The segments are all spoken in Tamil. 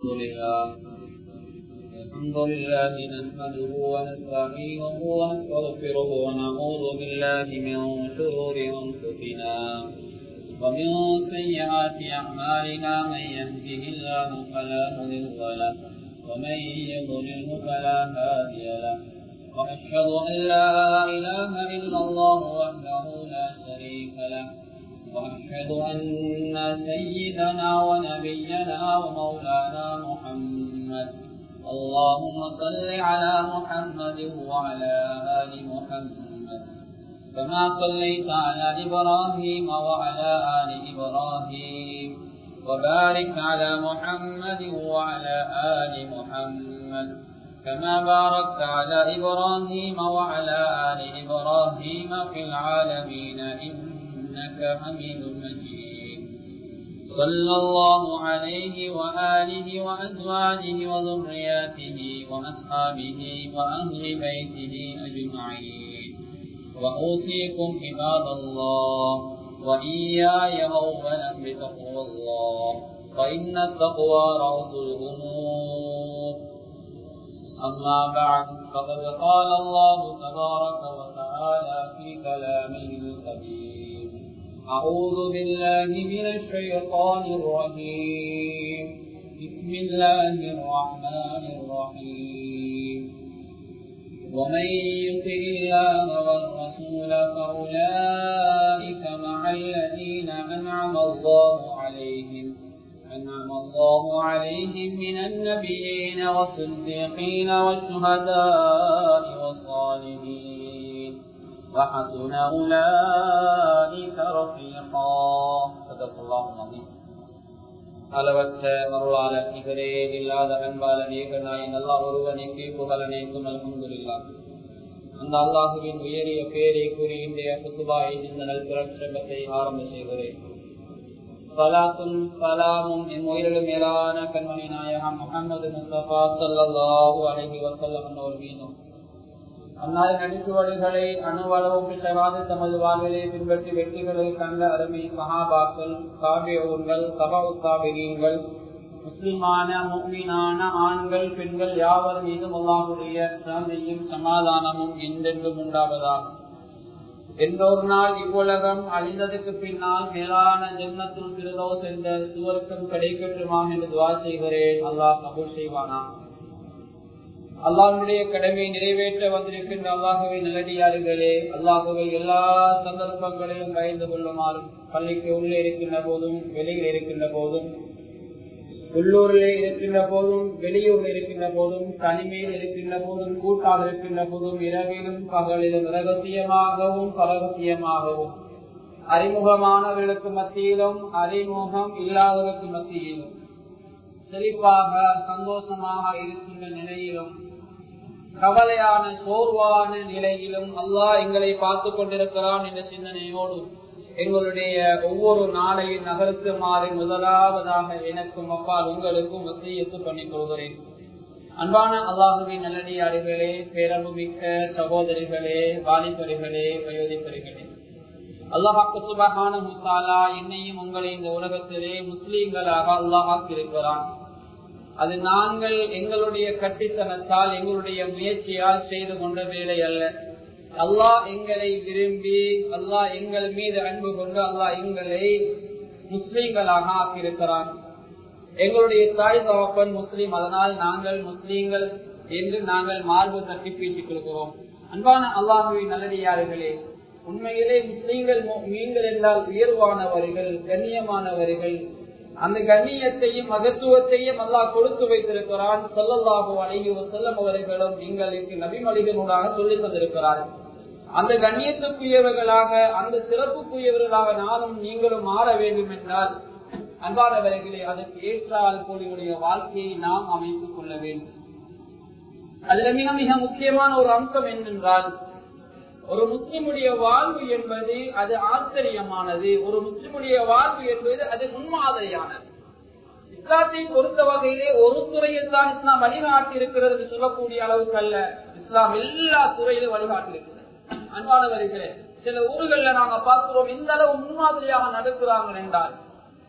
الحمد لله الحمد لله نحمده ونستعينه ونستغفره ونعوذ بالله من شرور انفسنا ومن سيئات اعمالنا من يهده الله فلا مضل له ومن يضلله فلا هادي له واشهد ان لا اله الا الله وحده لا شريك له وأشهد أن سيدنا ونبينا ومولانا محمد اللهم صل على محمد وعلى آل محمد كما صليت على إبراهيم وعلى آل إبراهيم وبارك على محمد وعلى آل محمد كما باركت على إبراهيم وعلى آل إبراهيم في العالمين إنك إنك حميد مجيد صلى الله عليه وآله وأزواجه وذرياته وأصحابه وأهل بيته أجمعين وأوصيكم عباد الله وإياي أولا بتقوى الله فإن التقوى رأس الأمور أما بعد فقد قال الله تبارك وتعالى في كلامه القديم أعوذ بالله من الشيطان الرجيم بسم الله الرحمن الرحيم ومن يطع الله والرسول فأولئك مع الذين أنعم الله عليهم أنعم الله عليهم من النبيين والصديقين والشهداء والصالحين وحسن أولئك رفيقا صدق الله العظيم அளவற்ற அருளாளர் நிகரே இல்லாத அன்பாளன் ஏகனாய் நல்லா ஒருவனுக்கு புகழனைக்கும் அல்ஹம்துலில்லா அந்த அல்லாஹுவின் உயரிய பேரை கூறி இன்றைய குத்துபாய் இந்த நல் பிரட்சகத்தை ஆரம்ப செய்கிறேன் சலாத்தும் சலாமும் என் உயிரிலும் மேலான கண்மணி நாயகம் முகமது முஸ்தபா சல்லாஹூ அலஹி வசல்லம் அவர் மீதும் அன்னாரின் நடிச்சுவடுகளை அணுவளவும் பிசகாது தமது வாழ்விலே பின்பற்றி வெற்றிகளை கண்ட அருமை சகாபாக்கள் காவியங்கள் சபாவுத்தாபிரியங்கள் முஸ்லிமான முக்மீனான ஆண்கள் பெண்கள் யாவர் மீதும் அல்லாஹுடைய சாந்தியும் சமாதானமும் என்றென்றும் உண்டாவதாகும் எந்த ஒரு நாள் இவ்வுலகம் அழிந்ததுக்கு பின்னால் மேலான ஜென்மத்தில் திருதோ சென்ற சுவர்க்கம் கிடைக்கட்டுமாம் என்று துவா செய்கிறேன் அல்லாஹ் கபூல் செய்வானா அல்லாஹுடைய கடமையை நிறைவேற்ற வந்திருக்கின்ற அல்லாஹுவை நல்லடியார்களே அல்லாஹுவை எல்லா சந்தர்ப்பங்களிலும் பயந்து கொள்ளுமாறும் பள்ளிக்கு உள்ளே இருக்கின்ற போதும் வெளியில் இருக்கின்ற போதும் உள்ளூரிலே இருக்கின்ற போதும் வெளியூரில் இருக்கின்ற போதும் தனிமையில் இருக்கின்ற போதும் கூட்டாக இருக்கின்ற போதும் இரவிலும் பகலிலும் ரகசியமாகவும் பரகசியமாகவும் அறிமுகமானவர்களுக்கு மத்தியிலும் அறிமுகம் இல்லாதவர்களுக்கு மத்தியிலும் செழிப்பாக சந்தோஷமாக இருக்கின்ற நிலையிலும் கவலையான சோர்வான நிலையிலும் அல்லாஹ் எங்களை பார்த்து கொண்டிருக்கிறான் என்ற சிந்தனையோடு எங்களுடைய ஒவ்வொரு நாளையும் நகர்த்துமாறு முதலாவதாக எனக்கும் அப்பால் உங்களுக்கும் வசியத்து பண்ணிக் கொள்கிறேன் அன்பான அல்லாஹுவின் நல்லடியார்களே பேரம்புமிக்க சகோதரிகளே வாலிபரிகளே வயோதிபரிகளே அல்லாஹாக்கு சுபகான முத்தாலா என்னையும் உங்களை இந்த உலகத்திலே முஸ்லீம்களாக அல்லாஹாக்கு இருக்கிறான் அது நாங்கள் எங்களுடைய கட்டித்தனத்தால் எங்களுடைய முயற்சியால் செய்து கொண்ட வேலை அல்ல அல்லாஹ் எங்களை விரும்பி அல்லாஹ் எங்கள் மீது அன்பு கொண்டு அல்லாஹ் எங்களை முஸ்லீம்களாக ஆக்கியிருக்கிறான் எங்களுடைய தாய் தகப்பன் முஸ்லீம் அதனால் நாங்கள் முஸ்லீம்கள் என்று நாங்கள் மார்பு தட்டி பேசிக் கொள்கிறோம் அன்பான அல்லாஹுவின் நல்லடியார்களே உண்மையிலே முஸ்லீம்கள் மீன்கள் என்றால் உயர்வானவர்கள் கண்ணியமானவர்கள் அந்த கண்ணியத்தையும் மகத்துவத்தையும் அல்லாஹ் கொடுத்து வைத்திருக்கிறான் சொல்லல்லாஹோ அழகி செல்லம் அவர்களும் எங்களுக்கு நபிமொழிகளூடாக சொல்லி தந்திருக்கிறார்கள் அந்த கண்ணியத்துக்குரியவர்களாக அந்த சிறப்புக்குரியவர்களாக நானும் நீங்களும் மாற வேண்டும் என்றால் அன்பானவர்களே அதற்கு ஏற்றால் போலியுடைய வாழ்க்கையை நாம் அமைத்துக் கொள்ள வேண்டும் அதுல மிக மிக முக்கியமான ஒரு அம்சம் என்னென்றால் ஒரு முஸ்லிமுடைய வாழ்வு என்பது அது ஆச்சரியமானது ஒரு முஸ்லிமுடைய வாழ்வு என்பது அது முன்மாதிரியானது இஸ்லாத்தை பொறுத்த வகையிலே ஒரு துறையில் தான் இஸ்லாம் வழிகாட்டி இருக்கிறது என்று சொல்லக்கூடிய அளவுக்கு அல்ல இஸ்லாம் எல்லா துறையிலும் வழிகாட்டி இருக்கிறது அன்பானவர்களே சில ஊர்கள்ல நாங்க பார்க்கிறோம் எந்த அளவு முன்மாதிரியாக நடக்கிறாங்க என்றால்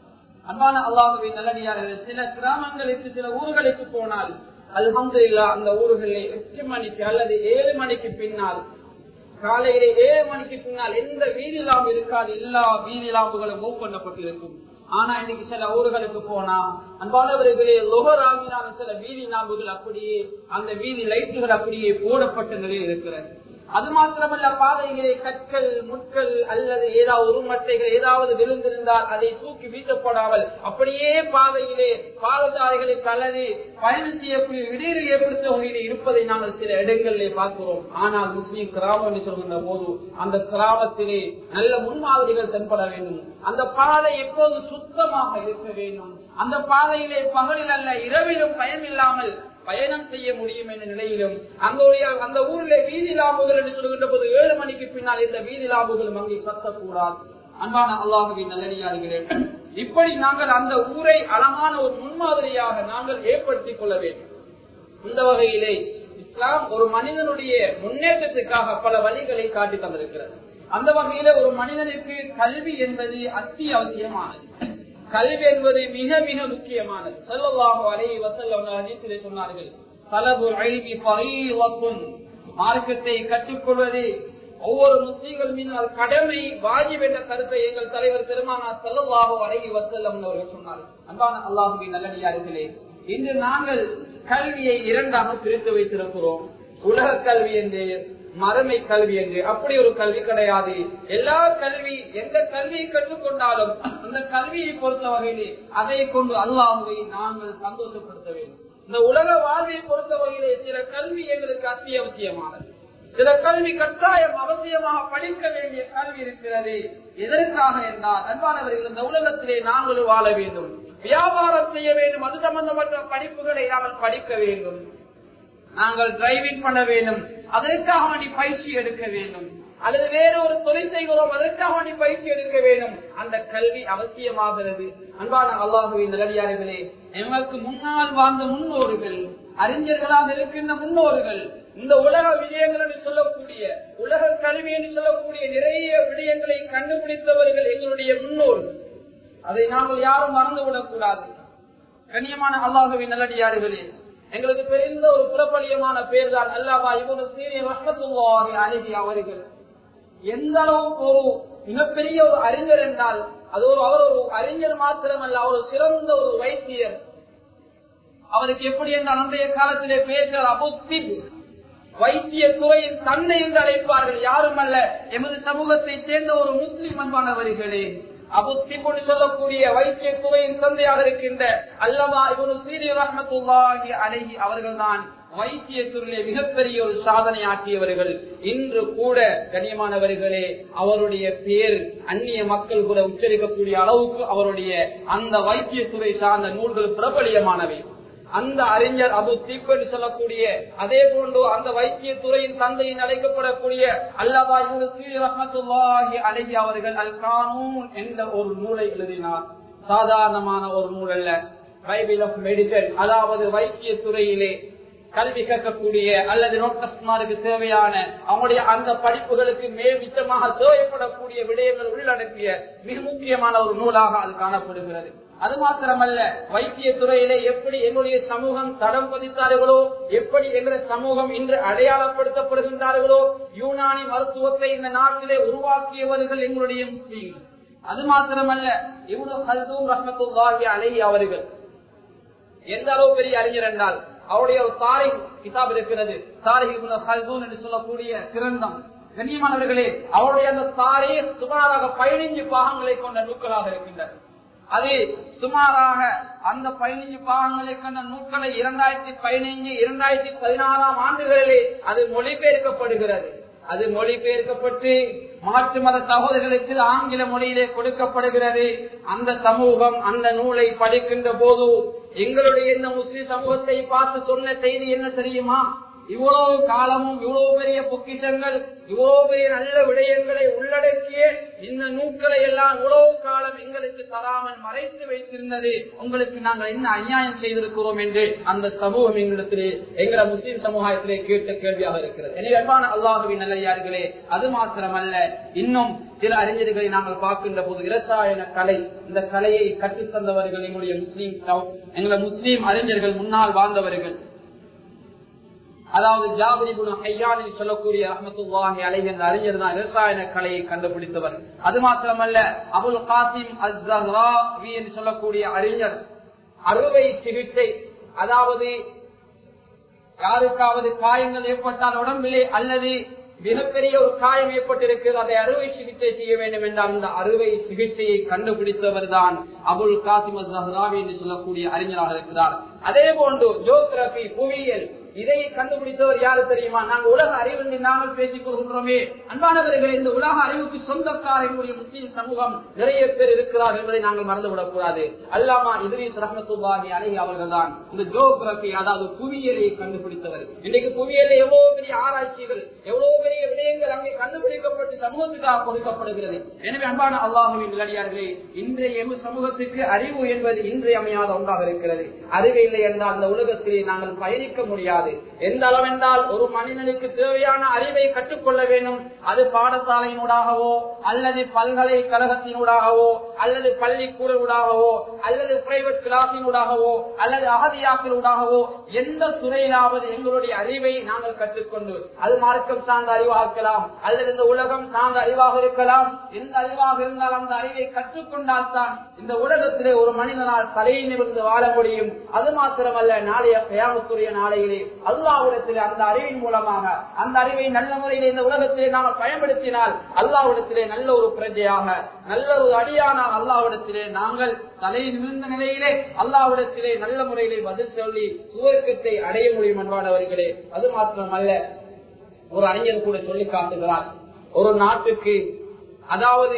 அன்பான அல்லாஹுவின் நல்லடியார்கள் சில கிராமங்களுக்கு சில ஊர்களுக்கு போனால் அல்ஹம்து இல்லா அந்த ஊர்களில் எட்டு மணிக்கு அல்லது ஏழு மணிக்கு பின்னால் காலையிலே ஏழு மணிக்கு பின்னால் எந்த வீதி லாம்பு இருக்காது எல்லா வீதி லாம்புகளும் மூவ் பண்ணப்பட்டிருக்கும் ஆனா இன்னைக்கு சில ஊர்களுக்கு போனா அன்பானவர்களே லோகராமினான சில வீதி லாம்புகள் அப்படியே அந்த வீதி லைட்டுகள் அப்படியே போடப்பட்ட நிலையில் இருக்கிறது அது மாத்திரமல்ல பாதைகளே கற்கள் முட்கள் அல்லது ஏதாவது உருமட்டைகள் ஏதாவது விழுந்திருந்தால் அதை தூக்கி வீசப்படாமல் அப்படியே பாதையிலே பாதசாலைகளை கலரி பயணம் செய்யக்கூடிய இடையூறு ஏற்படுத்த வகையில் இருப்பதை நாங்கள் சில இடங்களிலே பார்க்கிறோம் ஆனால் முஸ்லீம் கிராமம் என்று சொல்கின்ற போது அந்த கிராமத்திலே நல்ல முன்மாதிரிகள் தென்பட வேண்டும் அந்த பாதை எப்போது சுத்தமாக இருக்க வேண்டும் அந்த பாதையிலே பகலில் அல்ல இரவிலும் பயம் இல்லாமல் பயணம் செய்ய முடியும் என்ற நிலையிலும் அங்குடைய அந்த ஊரிலே வீதி லாபுகள் என்று சொல்கின்ற போது ஏழு மணிக்கு பின்னால் இந்த வீதி லாபுகள் அங்கே கத்தக்கூடாது அன்பான அல்லாஹுவின் நல்லடியார்களே இப்படி நாங்கள் அந்த ஊரை அழகான ஒரு முன்மாதிரியாக நாங்கள் ஏற்படுத்திக் கொள்ள வேண்டும் இந்த வகையிலே இஸ்லாம் ஒரு மனிதனுடைய முன்னேற்றத்துக்காக பல வழிகளை காட்டி தந்திருக்கிறது அந்த வகையில ஒரு மனிதனுக்கு கல்வி என்பது அத்தியாவசியமானது கல்வி என்பது மிக மிக முக்கியமானது செல்லல்லாஹு அலைஹி வஸல்லம் ஹதீஸிலே சொன்னார்கள் தலபுல் இல்மி ஃபரீலத்துன் மார்க்கத்தை கற்றுக்கொள்வது ஒவ்வொரு முஸ்லீம்கள் மீது அது கடமை வாஜிப் என்ற கருத்தை எங்கள் தலைவர் பெருமானா செல்லல்லாஹு அலைஹி வஸல்லம் அவர்கள் சொன்னார்கள் அன்பான அல்லாஹுவின் நல்லடியார்களே இன்று நாங்கள் கல்வியை இரண்டாக பிரித்து வைத்திருக்கிறோம் உலக கல்வி என்று மறுமை கல்வி என்று அப்படி ஒரு கல்வி கிடையாது எல்லா கல்வி எந்த கல்வியை கற்றுக்கொண்டாலும் அந்த கல்வியை பொறுத்த வகையிலே அதை கொண்டு அல்லாஹுவை நாங்கள் சந்தோஷப்படுத்த வேண்டும் இந்த உலக வாழ்வை பொறுத்த வகையிலே சில கல்வி எங்களுக்கு அத்தியாவசியமானது சில கல்வி கட்டாயம் அவசியமாக படிக்க வேண்டிய கல்வி இருக்கிறது எதற்காக என்றால் அன்பானவர்கள் இந்த உலகத்திலே நாங்களும் வாழ வேண்டும் வியாபாரம் செய்ய வேண்டும் அது சம்பந்தப்பட்ட படிப்புகளை நாங்கள் படிக்க வேண்டும் நாங்கள் டிரைவிங் பண்ண வேண்டும் அதற்காக வேண்டி பயிற்சி எடுக்க வேண்டும் அல்லது வேற ஒரு தொழில் செய்கிறோம் அதற்காக வேண்டி பயிற்சி எடுக்க வேண்டும் அந்த கல்வி அவசியமாகிறது அன்பான அல்லாஹுவின் நிலடியார்களே எமக்கு முன்னால் வாழ்ந்த முன்னோர்கள் அறிஞர்களாக இருக்கின்ற முன்னோர்கள் இந்த உலக விஜயங்கள் என்று சொல்லக்கூடிய உலக கல்வி என்று சொல்லக்கூடிய நிறைய விடயங்களை கண்டுபிடித்தவர்கள் எங்களுடைய முன்னோர்கள் அதை நாங்கள் யாரும் மறந்துவிடக் கூடாது கண்ணியமான அல்லாஹுவின் நல்லடியார்களே எங்களுக்கு தெரிந்த ஒரு புறப்பலியமான பேர் தான் அல்லாவா இவரு சீரிய ரஹத்துல்லாஹி அழகி அவர்கள் எந்த அளவுக்கு ஒரு மிகப்பெரிய ஒரு அறிஞர் என்றால் அது ஒரு அவர் ஒரு அறிஞர் மாத்திரமல்ல அவர் ஒரு சிறந்த ஒரு வைத்தியர் அவருக்கு எப்படி என்றால் அன்றைய காலத்திலே பேசுகிறார் அபுத்திப் வைத்திய துறையின் தந்தை என்று அழைப்பார்கள் யாரும் அல்ல எமது சமூகத்தை சேர்ந்த ஒரு முஸ்லிம் அன்பானவர்களே அபுத்திபுன்னு சொல்லக்கூடிய வைத்திய துறையின் தந்தையாக இருக்கின்ற அல்லமா இவரு சீரி ரஹமத்துல்லாஹி அழகி அவர்கள் தான் வைத்திய துறையிலே மிகப்பெரிய ஒரு சாதனை ஆற்றியவர்கள் இன்று கூட கண்ணியமானவர்களே அவருடைய பேர் அந்நிய மக்கள் கூட உச்சரிக்கக்கூடிய அளவுக்கு அவருடைய அந்த வைத்திய துறை சார்ந்த நூல்கள் பிரபலியமானவை அந்த அறிஞர் அபு தீப் என்று சொல்லக்கூடிய அதே போன்று அந்த வைத்திய துறையின் தந்தையின் அழைக்கப்படக்கூடிய அல்லவா ரஹமத்துல்லாஹி அழகி அவர்கள் அல் கானூன் என்ற ஒரு நூலை எழுதினார் சாதாரணமான ஒரு நூல் அல்ல பைபிள் ஆஃப் மெடிசன் அதாவது வைத்திய துறையிலே கல்வி கற்கக்கூடிய அல்லது நோட்டஸ்மாருக்கு தேவையான அவங்களுடைய அந்த படிப்புகளுக்கு மேல் மிச்சமாக தேவைப்படக்கூடிய விடயங்கள் உள்ளடக்கிய மிக முக்கியமான ஒரு நூலாக அது காணப்படுகிறது அது மாத்திரமல்ல வைத்திய துறையிலே எப்படி எங்களுடைய சமூகம் தடம் பதித்தார்களோ எப்படி எங்களுடைய சமூகம் இன்று அடையாளப்படுத்தப்படுகின்றார்களோ யூனானி மருத்துவத்தை இந்த நாட்டிலே உருவாக்கியவர்கள் எங்களுடைய முஸ்லீம்கள் அது மாத்திரமல்ல இவ்வளவு ஹல்தூம் ரஹமத்துல்லாஹி அலைஹி அவர்கள் எந்த அளவு பெரிய அறிஞர் என்றால் அவருடைய ஒரு தாரை கிதாப் இருக்கிறது தாரை ஹல்தூன் என்று சொல்லக்கூடிய சிறந்தம் கண்ணியமானவர்களே அவருடைய அந்த தாரே சுமாராக பதினைஞ்சு பாகங்களை கொண்ட நூல்களாக இருக்கின்றன அது சுமாராக அந்த பதினைஞ்சு பாகங்களை கொண்ட நூல்களை இரண்டாயிரத்தி பதினைஞ்சு இரண்டாயிரத்தி பதினாறாம் ஆண்டுகளிலே அது மொழிபெயர்க்கப்படுகிறது அது மொழிபெயர்க்கப்பட்டு மாற்று மத சகோதரர்களுக்கு ஆங்கில மொழியிலே கொடுக்கப்படுகிறது அந்த சமூகம் அந்த நூலை படிக்கின்ற போது எங்களுடைய இந்த முஸ்லிம் சமூகத்தை பார்த்து சொன்ன செய்தி என்ன தெரியுமா இவ்வளவு காலமும் இவ்வளவு பெரிய பொக்கிஷங்கள் இவ்வளவு பெரிய நல்ல விடயங்களை உள்ளடக்கிய இந்த நூக்களை எல்லாம் இவ்வளவு காலம் எங்களுக்கு தராமல் மறைத்து வைத்திருந்தது உங்களுக்கு நாங்கள் என்ன அநியாயம் செய்திருக்கிறோம் என்று அந்த சமூகம் எங்களிடத்திலே எங்களை முஸ்லிம் சமுதாயத்திலே கேட்ட கேள்வியாக இருக்கிறது எனவே அன்பான அல்லாஹுவின் நல்லையார்களே அது மாத்திரமல்ல இன்னும் சில அறிஞர்களை நாங்கள் பார்க்கின்ற போது இரசாயன கலை இந்த கலையை கற்றுத்தந்தவர்கள் எங்களுடைய முஸ்லீம் எங்களை முஸ்லீம் அறிஞர்கள் முன்னால் வாழ்ந்தவர்கள் அதாவது ஜாபரிபுன் ஹையானில் சொல்லக்கூடிய ரஹமத்துல்லாஹி அலைஹி என்ற அறிஞர் தான் விவசாய கலையை கண்டுபிடித்தவர் அது மாத்திரமல்ல அபுல் காசிம் அஸ்ஸஹ்ராவி என்று சொல்லக்கூடிய அறிஞர் அறுவை சிகிச்சை அதாவது யாருக்காவது காயங்கள் ஏற்பட்டால் உடம்பிலே அல்லது மிகப்பெரிய ஒரு காயம் ஏற்பட்டிருக்கிறது அதை அறுவை சிகிச்சை செய்ய வேண்டும் என்றால் இந்த அறுவை சிகிச்சையை கண்டுபிடித்தவர் தான் அபுல் காசிம் அஸ்ஸஹ்ராவி என்று சொல்லக்கூடிய அறிஞராக இருக்கிறார் அதே போன்று ஜோகிரபி புவியியல் இதை கண்டுபிடித்தவர் யாரு தெரியுமா நாங்கள் உலக அறிவு என்று நாங்கள் பேசிக் கொள்கின்றோமே அன்பானவர்கள் இந்த உலக அறிவுக்கு சொந்தக்காரர்களுடைய முஸ்லீம் சமூகம் நிறைய பேர் இருக்கிறார் என்பதை நாங்கள் மறந்துவிடக் கூடாது அல்லாமா இதிரீஸ் ரஹமத்துல்லாஹி அலஹி அவர்கள் தான் இந்த ஜோகிரபி அதாவது புவியியலை கண்டுபிடித்தவர் இன்றைக்கு புவியியல எவ்வளவு பெரிய ஆராய்ச்சிகள் எவ்வளவு பெரிய விடயங்கள் அங்கே கண்டுபிடிக்கப்பட்டு சமூகத்துக்காக கொடுக்கப்படுகிறது எனவே அன்பான அல்லாஹுவின் நிலடியார்களே இன்றைய எமது சமூகத்துக்கு அறிவு என்பது இன்றியமையாத ஒன்றாக இருக்கிறது அறிவு இல்லை என்றால் அந்த உலகத்திலே நாங்கள் பயணிக்க முடியாது எந்த அளவென்றால் ஒரு மனிதனுக்கு தேவையான அறிவை கற்றுக்கொள்ள வேண்டும் அது பாடசாலையினூடாகவோ அல்லது பல்கலைக்கழகத்தினூடாகவோ அல்லது பள்ளிக்கூடூடாகவோ அல்லது பிரைவேட் கிளாஸினூடாகவோ அல்லது அகதியாக்களூடாகவோ எந்த துறையிலாவது எங்களுடைய அறிவை நாங்கள் கற்றுக்கொண்டு அது மார்க்கம் சார்ந்த அறிவாக இருக்கலாம் அல்லது இந்த உலகம் சார்ந்த அறிவாக இருக்கலாம் எந்த அறிவாக இருந்தால் அந்த அறிவை கற்றுக்கொண்டால் தான் இந்த உலகத்திலே ஒரு மனிதனால் தலையை நிமிர்ந்து வாழ முடியும் அது மாத்திரமல்ல நாளைய கயாமத்துடைய நாளையிலே அல்லாவிடத்திலே அந்த அறிவின் மூலமாக அந்த அறிவை நல்ல முறையிலே இந்த உலகத்திலே நாம் பயன்படுத்தினால் அல்லாவிடத்திலே நல்ல ஒரு பிரஜையாக நல்ல ஒரு அடியான அல்லாவிடத்திலே நாங்கள் தலையை நிமிர்ந்த நிலையிலே அல்லாவிடத்திலே நல்ல முறையிலே பதில் சொல்லி சுவர்க்கத்தை அடைய முடியும் என்பானவர்களே அது மாத்திரமல்ல ஒரு அறிஞர் கூட சொல்லி காட்டுகிறார் ஒரு நாட்டுக்கு அதாவது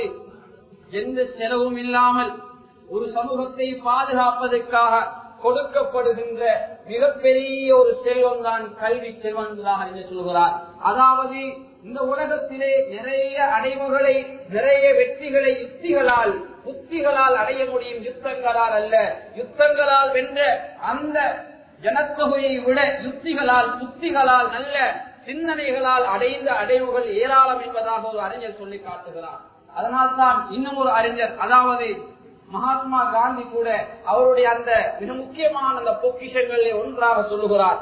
எந்த செலவும் இல்லாமல் ஒரு சமூகத்தை பாதுகாப்பதற்காக கொடுக்கப்படுகின்ற மிகப்பெரிய ஒரு செல்வம் தான் கல்வி செல்வங்களாக என்று சொல்கிறார் அதாவது இந்த உலகத்திலே நிறைய அடைவுகளை நிறைய வெற்றிகளை யுக்திகளால் புத்திகளால் அடைய முடியும் யுத்தங்களால் அல்ல யுத்தங்களால் வென்ற அந்த ஜனத்தொகையை விட யுக்திகளால் புத்திகளால் நல்ல சிந்தனைகளால் அடைந்த அடைவுகள் ஏராளம் என்பதாக ஒரு அறிஞர் சொல்லி காட்டுகிறார் அதனால்தான் இன்னும் ஒரு அறிஞர் அதாவது மகாத்மா காந்தி கூட அவருடைய அந்த மிக முக்கியமான அந்த பொக்கிஷங்களில் ஒன்றாக சொல்லுகிறார்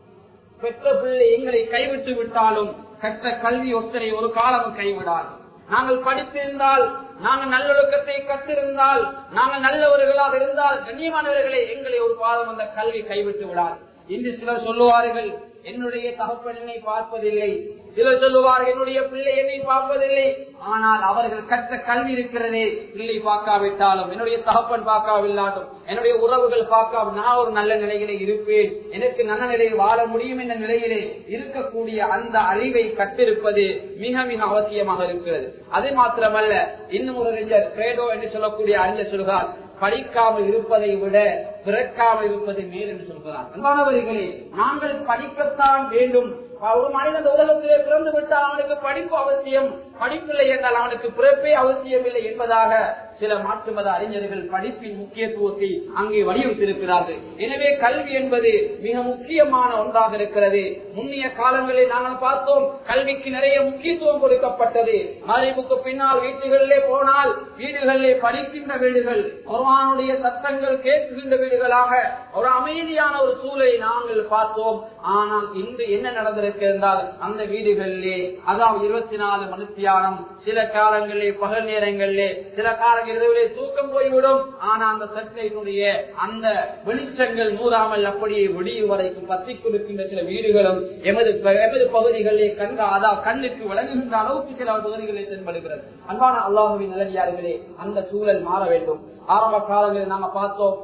பெற்ற பிள்ளை எங்களை கைவிட்டு விட்டாலும் கற்ற கல்வி ஒத்தரை ஒரு காலம் கைவிடாது நாங்கள் படித்திருந்தால் நாங்கள் நல்லொழுக்கத்தை கற்றிருந்தால் நாங்கள் நல்லவர்களாக இருந்தால் கண்ணியமானவர்களே எங்களை ஒரு பாதம் அந்த கல்வி கைவிட்டு விடாது இன்று சிலர் சொல்லுவார்கள் என்னுடைய தகப்பன் என்னை பார்ப்பதில்லை சிலர் சொல்லுவார்கள் என்னுடைய பிள்ளை என்னை பார்ப்பதில்லை ஆனால் அவர்கள் கற்ற கல்வி இருக்கிறதே பிள்ளை பார்க்காவிட்டாலும் என்னுடைய தகப்பன் பார்க்காவில்லாட்டும் என்னுடைய உறவுகள் பார்க்காம நான் ஒரு நல்ல நிலையிலே இருப்பேன் எனக்கு நல்ல நிலையில் வாழ முடியும் என்ற நிலையிலே இருக்கக்கூடிய அந்த அறிவை கற்றிருப்பது மிக மிக அவசியமாக இருக்கிறது அது மாத்திரமல்ல இன்னும் ஒரு அறிஞர் கிரேடோ என்று சொல்லக்கூடிய அறிஞர் சொல்கிறார் படிக்காமல் இருப்பதை விட பிறக்காமல் இருப்பது மேல் என்று சொல்கிறார் அன்பானவர்களே நாங்கள் படிக்கத்தான் வேண்டும் ஒரு மனிதன் உலகத்திலே பிறந்து விட்டால் அவனுக்கு படிப்பு அவசியம் படிப்பில்லை என்றால் அவனுக்கு பிறப்பே அவசியம் இல்லை என்பதாக சில மாற்று மத அறிஞர்கள் படிப்பின் முக்கியத்துவத்தை அங்கே வலியுறுத்தியிருக்கிறார்கள் எனவே கல்வி என்பது மிக முக்கியமான ஒன்றாக இருக்கிறது முன்னிய காலங்களில் நாங்கள் பார்த்தோம் கல்விக்கு நிறைய முக்கியத்துவம் கொடுக்கப்பட்டது மறைவுக்கு பின்னால் வீட்டுகளிலே போனால் வீடுகளிலே படிக்கின்ற வீடுகள் குர்ஆனுடைய சத்தங்கள் கேட்கின்ற வீடுகளாக ஒரு அமைதியான ஒரு சூழலை நாங்கள் பார்த்தோம் ஆனால் இன்று என்ன நடந்திருக்கிறால் அந்த வீடுகளிலே அதாவது இருபத்தி நாலு மணித்தியானம் சில காலங்களிலே பகல் நேரங்களிலே சில கால இரவிலே தூக்கம் போய்விடும் ஆனா அந்த சட்டையினுடைய அந்த வெளிச்சங்கள் மூறாமல் அப்படியே விடியும் வரைக்கும் பத்தி கொடுக்கின்ற சில வீடுகளும் எமது எமது பகுதிகளிலே கண்ட அதாவது கண்ணுக்கு விளங்குகின்ற அளவுக்கு சில பகுதிகளில் தென்படுகிறது அன்பான அல்லாஹுவின் நிலவியார்களே அந்த சூழல் மாற வேண்டும் ஆரம்ப காலங்களில் நாம பார்த்தோம்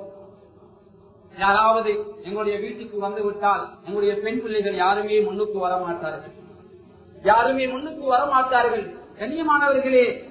யாராவது எங்களுடைய வீட்டுக்கு வந்து விட்டால் எங்களுடைய பெண் பிள்ளைகள் யாருமே முன்னுக்கு வர மாட்டார்கள் யாருமே முன்னுக்கு வர மாட்டார்கள் கண்ணியமானவர்களே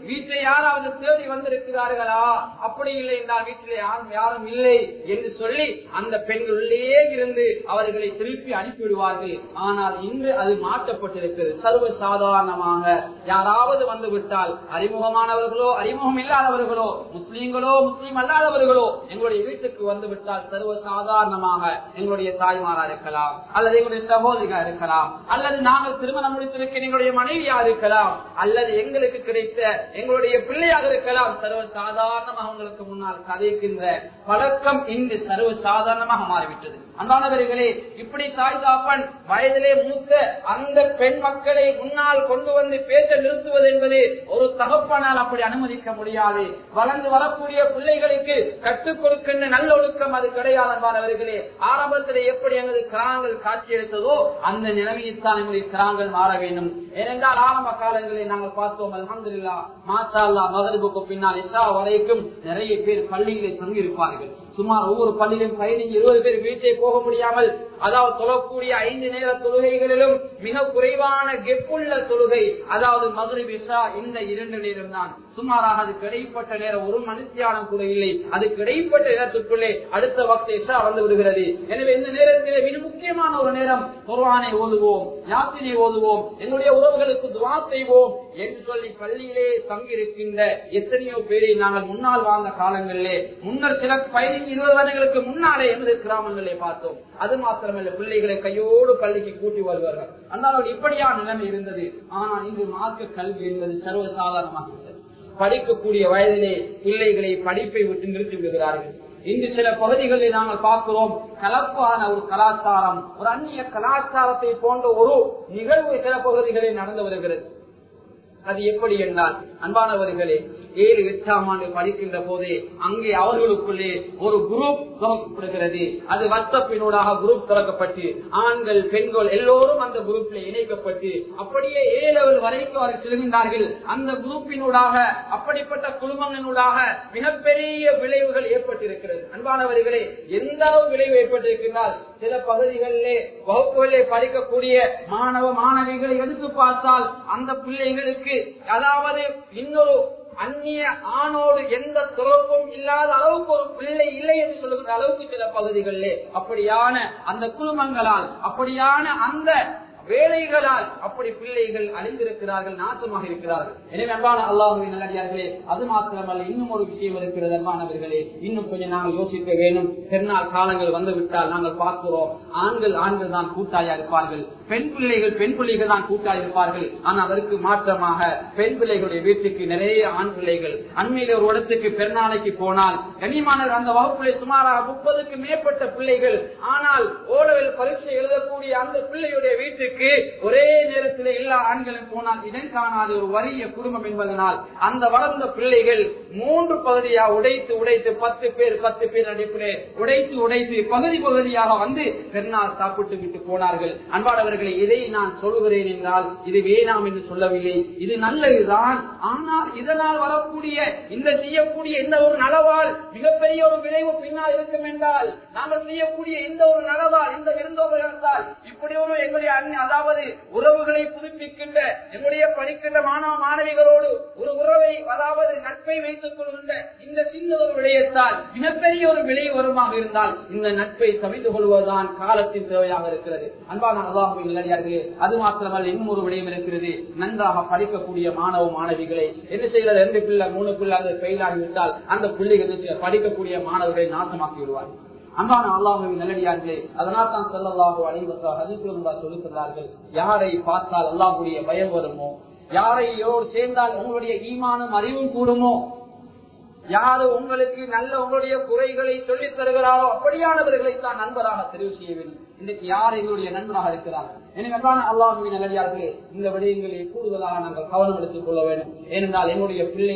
வீட்டில் யாராவது தேடி வந்திருக்கிறார்களா அப்படி இல்லை என்றால் வீட்டிலே யாரும் யாரும் இல்லை என்று சொல்லி அந்த பெண்கள் உள்ளே இருந்து அவர்களை திருப்பி அனுப்பிவிடுவார்கள் ஆனால் இன்று அது மாற்றப்பட்டிருக்கிறது சர்வ சாதாரணமாக யாராவது வந்து விட்டால் அறிமுகமானவர்களோ அறிமுகம் இல்லாதவர்களோ முஸ்லீம்களோ முஸ்லீம் அல்லாதவர்களோ எங்களுடைய வீட்டுக்கு வந்து விட்டால் சர்வ சாதாரணமாக எங்களுடைய தாய்மாரா இருக்கலாம் அல்லது எங்களுடைய சகோதரிகா இருக்கலாம் அல்லது நாங்கள் திருமணம் முடித்திருக்க எங்களுடைய மனைவியா இருக்கலாம் அல்லது எங்களுக்கு கிடைத்த எங்களுடைய பிள்ளையாக இருக்கலாம் சர்வ சாதாரணமாக உங்களுக்கு முன்னால் கதைக்கின்ற பழக்கம் இன்று சர்வ சாதாரணமாக மாறிவிட்டது அன்பானவர்களே இப்படி தாய் தாப்பன் வயதிலே மூத்த அந்த பெண் மக்களை முன்னால் கொண்டு வந்து பேச நிறுத்துவது என்பது ஒரு தகப்பனால் அப்படி அனுமதிக்க முடியாது வளர்ந்து வரக்கூடிய பிள்ளைகளுக்கு கற்றுக் கொடுக்கின்ற நல்லொழுக்கம் அது கிடையாது அன்பானவர்களே ஆரம்பத்திலே எப்படி எங்களது கிராங்கள் காட்சி எடுத்ததோ அந்த நிலைமையைத்தான் எங்களுடைய கிராங்கள் மாற வேண்டும் ஏனென்றால் ஆரம்ப காலங்களில் நாங்கள் பார்த்தோம் அலமதுல்லா மாசா அல்லா மகரிபுக்கு பின்னால் இஷா வரைக்கும் நிறைய பேர் பள்ளிகளில் தங்கியிருப்பார்கள் சுமார் ஒவ்வொரு பள்ளியிலும் பதினைஞ்சு இருபது பேர் வீட்டை போக முடியாமல் அதாவது தொழக்கூடிய ஐந்து நேர தொழுகைகளிலும் மிக குறைவான கெப்புள்ள தொழுகை அதாவது மதுரை விசா இந்த இரண்டு நேரம் தான் சுமாராக அது கிடைப்பட்ட நேரம் ஒரு மனுஷியானம் கூட இல்லை அது கிடைப்பட்ட நேரத்துக்குள்ளே அடுத்த வக்த இசா வந்து விடுகிறது எனவே இந்த நேரத்திலே மிக முக்கியமான ஒரு நேரம் குர்வானை ஓதுவோம் யாத்திரை ஓதுவோம் எங்களுடைய உறவுகளுக்கு துவா செய்வோம் என்று சொல்லி பள்ளியிலே தங்கியிருக்கின்ற எத்தனையோ பேரை நாங்கள் முன்னால் வாழ்ந்த காலங்களிலே முன்னர் சில பதினைஞ்சு இருபது வருடங்களுக்கு முன்னாலே எமது கிராமங்களிலே பார்த்தோம் அது மாத்திரமல்ல பிள்ளைகளை கையோடு பள்ளிக்கு கூட்டி வருவார்கள் அந்த இப்படியான நிலைமை இருந்தது ஆனால் இன்று மார்க்க கல்வி என்பது சர்வசாதாரணமாக இருந்தது படிக்கக்கூடிய வயதிலே பிள்ளைகளை படிப்பை விட்டு நிறுத்தி விடுகிறார்கள் இன்று சில பகுதிகளில் நாங்கள் பார்க்கிறோம் கலப்பான ஒரு கலாச்சாரம் ஒரு அந்நிய கலாச்சாரத்தை போன்ற ஒரு நிகழ்வு சில பகுதிகளில் நடந்து வருகிறது அது எப்படி என்றால் அன்பானவர்களே ஏழு எட்டாம் ஆண்டு படிக்கின்ற போதே அங்கே அவர்களுக்குள்ளே ஒரு குரூப் துவக்கப்படுகிறது அது வாட்ஸ்அப்பினூடாக குரூப் திறக்கப்பட்டு ஆண்கள் பெண்கள் எல்லோரும் அந்த குரூப்ல இணைக்கப்பட்டு அப்படியே ஏ லெவல் வரைக்கும் அவர்கள் செல்கின்றார்கள் அந்த குரூப்பினூடாக அப்படிப்பட்ட குழுமங்களினூடாக மிகப்பெரிய விளைவுகள் ஏற்பட்டிருக்கிறது அன்பானவர்களே எந்த அளவு விளைவு ஏற்பட்டிருக்கின்றால் சில பகுதிகளிலே வகுப்புகளிலே படிக்கக்கூடிய மாணவ மாணவிகளை எடுத்து பார்த்தால் அந்த பிள்ளைகளுக்கு அதாவது இன்னொரு அந்நிய ஆணோடு எந்த தொடர்பும் இல்லாத அளவுக்கு ஒரு பிள்ளை இல்லை என்று சொல்லுகிற அளவுக்கு சில பகுதிகளிலே அப்படியான அந்த குழுமங்களால் அப்படியான அந்த வேலைகளால் அப்படி பிள்ளைகள் அழிந்திருக்கிறார்கள் நாசமாக இருக்கிறார்கள் எனவே அன்பான அல்லாஹுவின் நல்லடியார்களே அது மாத்திரமல்ல இன்னும் ஒரு விஷயம் இருக்கிறது அன்பானவர்களே இன்னும் கொஞ்சம் நாங்கள் யோசிக்க வேண்டும் பெருநாள் காலங்கள் வந்து விட்டால் நாங்கள் பார்க்கிறோம் ஆண்கள் ஆண்கள் தான் கூட்டாயா இருப்பார்கள் பெண் பிள்ளைகள் பெண் பிள்ளைகள் தான் கூட்டாய் இருப்பார்கள் ஆனால் அதற்கு மாற்றமாக பெண் பிள்ளைகளுடைய வீட்டுக்கு நிறைய ஆண் பிள்ளைகள் அண்மையில ஒரு இடத்துக்கு பெருநாளைக்கு போனால் கனிமானர் அந்த வகுப்பிலே சுமாராக முப்பதுக்கு மேற்பட்ட பிள்ளைகள் ஆனால் ஓலவில் பரீட்சை எழுதக்கூடிய அந்த பிள்ளையுடைய வீட்டுக்கு ஒரே நேரத்தில் எல்லா ஆண்களும் போனால் இடம் காணாத ஒரு வறிய குடும்பம் என்பதனால் அந்த வளர்ந்த பிள்ளைகள் மூன்று பகுதியா உடைத்து உடைத்து பத்து பேர் பத்து பேர் அடிப்பிலே உடைத்து உடைத்து பகுதி பகுதியாக வந்து பெருநாள் சாப்பிட்டு விட்டு போனார்கள் அன்பாடவர்களை இதை நான் சொல்லுகிறேன் என்றால் இது வேணாம் என்று சொல்லவில்லை இது நல்லதுதான் ஆனால் இதனால் வரக்கூடிய இந்த செய்யக்கூடிய இந்த ஒரு நலவால் மிகப்பெரிய ஒரு விளைவு பின்னால் இருக்கும் என்றால் நாங்கள் செய்யக்கூடிய இந்த ஒரு நலவால் இந்த விருந்தோபர்களால் இப்படி ஒரு எங்களுடைய அந்நிய அதாவது உறவுகளை புதுப்பிக்கின்ற எங்களுடைய படிக்கின்ற மாணவ மாணவிகளோடு ஒரு உறவை அதாவது நட்பை வைத்துக் கொள்கின்ற இந்த சின்ன ஒரு விடயத்தால் மிகப்பெரிய ஒரு விளைவு வருமாக இருந்தால் இந்த நட்பை தவிந்து கொள்வதுதான் காலத்தின் தேவையாக இருக்கிறது அன்பான அல்லாஹுவின் நிலையார்களே அது மாத்திரமல்ல இன்னும் ஒரு விடயம் இருக்கிறது நன்றாக படிக்கக்கூடிய மாணவ மாணவிகளை என்ன செய்கிறது ரெண்டு பிள்ளை மூணு பிள்ளை அது ஃபெயில் ஆகிவிட்டால் அந்த பிள்ளைகள் படிக்கக்கூடிய மாணவர்களை நாசமாக்கி விடுவார் அன்பான அல்லாஹுவின் நல்லடியார்களே அதனால் தான் செல்லல்லாஹு அனைவசா ஹதிப்பிருந்தா சொல்லுகிறார்கள் யாரை பார்த்தால் அல்லாஹுடைய பயம் வருமோ யாரையோடு சேர்ந்தால் உங்களுடைய ஈமானும் அறிவும் கூடுமோ யாரு உங்களுக்கு நல்ல உங்களுடைய குறைகளை சொல்லித் தருகிறாரோ அப்படியானவர்களை தான் நண்பராக தெரிவு செய்ய வேண்டும் இன்றைக்கு யார் எங்களுடைய நண்பராக இருக்கிறார்கள் எனவே அல்லாஹுவின் நல்லடியார்களே இந்த விடயங்களை கூடுதலாக நாங்கள் கவனம் எடுத்துக் கொள்ள வேண்டும் ஏனென்றால் என்னுடைய பிள்ளைகள்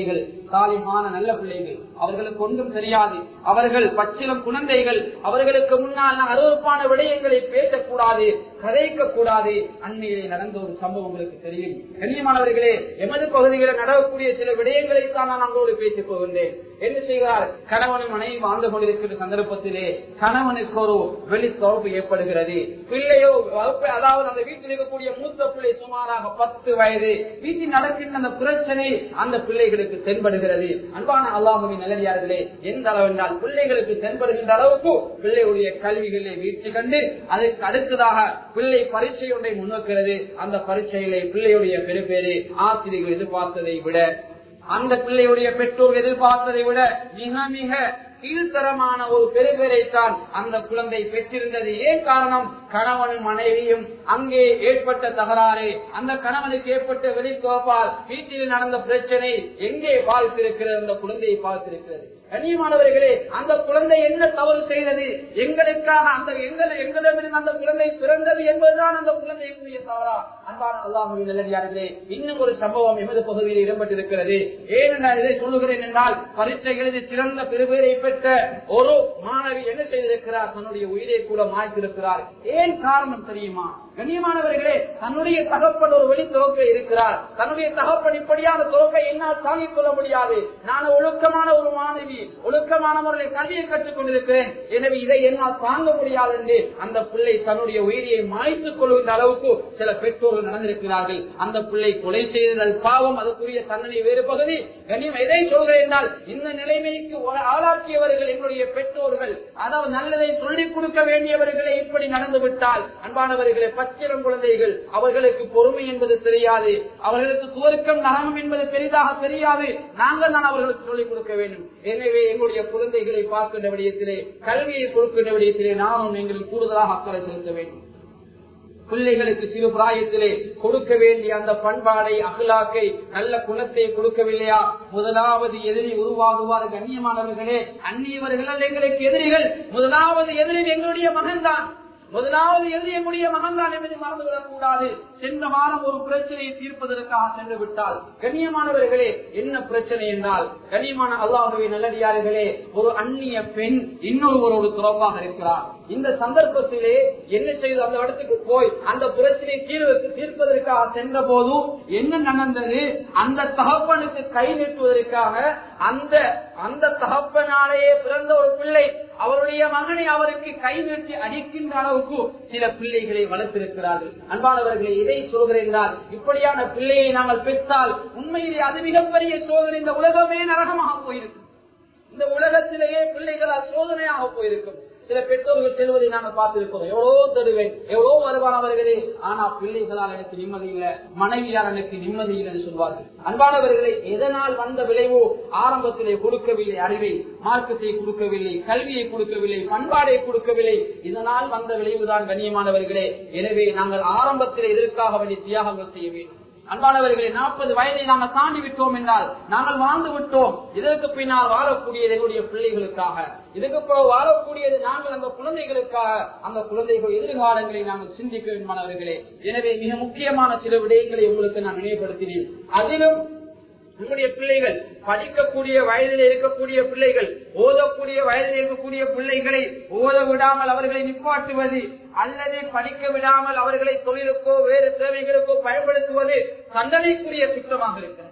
சாலிமான நல்ல பிள்ளைகள் அவர்களுக்கு ஒன்றும் தெரியாது அவர்கள் பச்சிலம் குழந்தைகள் அவர்களுக்கு முன்னால் அருவப்பான விடயங்களை பேசக்கூடாது கதைக்க கூடாது அண்மையிலே நடந்த ஒரு சம்பவம் உங்களுக்கு தெரியும் கண்ணியமானவர்களே எமது பகுதிகளில் நடக்கக்கூடிய சில விடயங்களை தான் நான் அவங்களோடு பேசப் போகின்றேன் என்ன செய்கிறார் கணவனும் மனைவி வாழ்ந்து கொண்டிருக்கிற சந்தர்ப்பத்திலே கணவனுக்கு ஒரு வெளி தொடர்பு ஏற்படுகிறது பிள்ளையோ வகுப்பு அதாவது அந்த வீட்டில் இருக்கக்கூடிய மூத்த பிள்ளை சுமாராக பத்து வயது வீட்டில் நடக்கின்ற அந்த பிரச்சனை அந்த பிள்ளைகளுக்கு தென்படுகிறது அன்பான அல்லாஹுவின் நல்லடியார்களே எந்த அளவு என்றால் பிள்ளைகளுக்கு தென்படுகின்ற அளவுக்கு பிள்ளையுடைய கல்விகளிலே வீழ்ச்சி கண்டு அதற்கு அடுத்ததாக பிள்ளை பரீட்சை ஒன்றை முன்னோக்கிறது அந்த பரீட்சையிலே பிள்ளையுடைய பெருப்பேறு ஆசிரியர்கள் எதிர்பார்த்ததை விட அந்த பிள்ளையுடைய பெற்றோர் எதிர்பார்த்ததை விட மிக மிக கீழ்த்தரமான ஒரு பெருபேரைத்தான் அந்த குழந்தை பெற்றிருந்தது ஏன் காரணம் கணவனும் மனைவியும் அங்கே ஏற்பட்ட தகராறு அந்த கணவனுக்கு ஏற்பட்ட வெளிக்கோப்பால் வீட்டில் நடந்த பிரச்சனை எங்கே பார்த்திருக்கிறது அந்த குழந்தையை பார்த்திருக்கிறது கண்ணியமானவர்களே அந்த குழந்தை என்ன தவறு செய்தது எங்களுக்காக அந்த எங்கள் எங்களிடமிருந்து அந்த குழந்தை பிறந்தது என்பதுதான் அந்த குழந்தைக்குரிய தவறா அன்பான அல்லாஹுவின் நல்லடியார்களே இன்னும் ஒரு சம்பவம் எமது பகுதியில் இடம்பெற்றிருக்கிறது ஏனென்றால் இதை சொல்லுகிறேன் என்றால் பரீட்சை எழுதி சிறந்த பெருபேரை பெற்ற ஒரு மாணவி என்ன செய்திருக்கிறார் தன்னுடைய உயிரை கூட மாய்த்திருக்கிறார் ஏன் காரணம் தெரியுமா கண்ணியமானவர்களே தன்னுடைய தகப்பன் ஒரு வெளி துறப்பை இருக்கிறார் தன்னுடைய தகப்பன் இப்படியான துறப்பை என்னால் தாங்கிக் கொள்ள முடியாது நான் ஒழுக்கமான ஒரு மாணவி ஒழுக்கமான முறையில் கல்வியை கற்றுக் கொண்டிருக்கிறேன் எனவே இதை என்னால் தாங்க முடியாது என்று அந்த பிள்ளை தன்னுடைய உயிரியை மாய்த்துக் கொள்கின்ற அளவுக்கு சில பெற்றோர்கள் நடந்திருக்கிறார்கள் அந்த பிள்ளை கொலை செய்தது பாவம் அதுக்குரிய தண்டனை வேறு பகுதி கண்ணியம் எதை சொல்கிறேன் என்றால் இந்த நிலைமைக்கு ஆளாக்கியவர்கள் எங்களுடைய பெற்றோர்கள் அதாவது நல்லதை சொல்லிக் கொடுக்க வேண்டியவர்களை இப்படி நடந்து விட்டால் அன்பானவர்களை பச்சிரம் குழந்தைகள் அவர்களுக்கு பொறுமை என்பது தெரியாது அவர்களுக்கு சுவர்க்கம் நரகம் என்பது பெரிதாக தெரியாது நாங்கள் தான் அவர்களுக்கு சொல்லிக் கொடுக்க வேண்டும் எனவே எங்களுடைய குழந்தைகளை பார்க்கின்ற விடயத்திலே கல்வியை கொடுக்கின்ற விடயத்திலே நானும் எங்களுக்கு கூடுதலாக அக்கறை செலுத்த வேண்டும் பிள்ளைகளுக்கு சிறு பிராயத்திலே கொடுக்க வேண்டிய அந்த பண்பாடை அகலாக்கை நல்ல குணத்தை கொடுக்கவில்லையா முதலாவது எதிரி உருவாகுவார் கண்ணியமானவர்களே அந்நியவர்கள் எங்களுக்கு எதிரிகள் முதலாவது எதிரி எங்களுடைய மகன்தான் முதலாவது எதிரி எங்களுடைய மகன்தான் என்பதை மறந்துவிடக் கூடாது சென்ற வாரம் ஒரு பிரச்சனையை தீர்ப்பதற்காக சென்று விட்டால் கண்ணியமானவர்களே என்ன பிரச்சனை என்றால் கண்ணியமான அல்லாஹுவை நல்லடியார்களே ஒரு அந்நிய பெண் இன்னொருவரோடு துறப்பாக இருக்கிறார் இந்த சந்தர்ப்பத்திலே என்ன செய்து அந்த இடத்துக்கு போய் அந்த பிரச்சனை தீர்வுக்கு தீர்ப்பதற்காக சென்ற போது என்ன நடந்தது அந்த தகப்பனுக்கு கை நீட்டுவதற்காக அந்த அந்த தகப்பனாலேயே பிறந்த ஒரு பிள்ளை அவருடைய மகனை அவருக்கு கை நீட்டி அடிக்கின்ற அளவுக்கு சில பிள்ளைகளை வளர்த்திருக்கிறார்கள் அன்பானவர்களை இதை சொல்கிறேன் என்றால் இப்படியான பிள்ளையை நாங்கள் பெற்றால் உண்மையிலே அது மிகப்பெரிய சோதனை இந்த உலகமே நரகமாக போயிருக்கும் இந்த உலகத்திலேயே பிள்ளைகளால் சோதனையாக போயிருக்கும் சில பெற்றோர்கள் செல்வதை நாங்கள் பார்த்திருக்கிறோம் எவ்வளவோ தருவேன் எவ்வளவோ வருமானவர்களே ஆனா பிள்ளைகளால் எனக்கு நிம்மதி இல்லை மனைவியால் எனக்கு நிம்மதி இல்லை என்று சொல்வார்கள் அன்பானவர்களை எதனால் வந்த விளைவோ ஆரம்பத்திலே கொடுக்கவில்லை அறிவை மார்க்கத்தை கொடுக்கவில்லை கல்வியை கொடுக்கவில்லை பண்பாடை கொடுக்கவில்லை இதனால் வந்த விளைவுதான் கண்ணியமானவர்களே எனவே நாங்கள் ஆரம்பத்தில் இதற்காக வேண்டிய தியாகங்கள் செய்ய வேண்டும் அன்பானவர்களை நாற்பது வயதை நாங்கள் தாண்டி விட்டோம் என்றால் நாங்கள் வாழ்ந்து விட்டோம் இதற்கு பின்னால் வாழக்கூடியது எங்களுடைய பிள்ளைகளுக்காக இதுக்கு பிறகு வாழக்கூடியது நாங்கள் அந்த குழந்தைகளுக்காக அந்த குழந்தைகள் எதிர்காலங்களை நாங்கள் சிந்திக்க வேண்டுமானவர்களே எனவே மிக முக்கியமான சில விடயங்களை உங்களுக்கு நான் நினைவுபடுத்தினேன் அதிலும் உங்களுடைய பிள்ளைகள் படிக்கக்கூடிய வயதில் இருக்கக்கூடிய பிள்ளைகள் ஓதக்கூடிய வயதில் இருக்கக்கூடிய பிள்ளைகளை ஓத விடாமல் அவர்களை நிப்பாட்டுவது அல்லது படிக்க விடாமல் அவர்களை தொழிலுக்கோ வேறு தேவைகளுக்கோ பயன்படுத்துவது தண்டனைக்குரிய குற்றமாக இருக்கிறது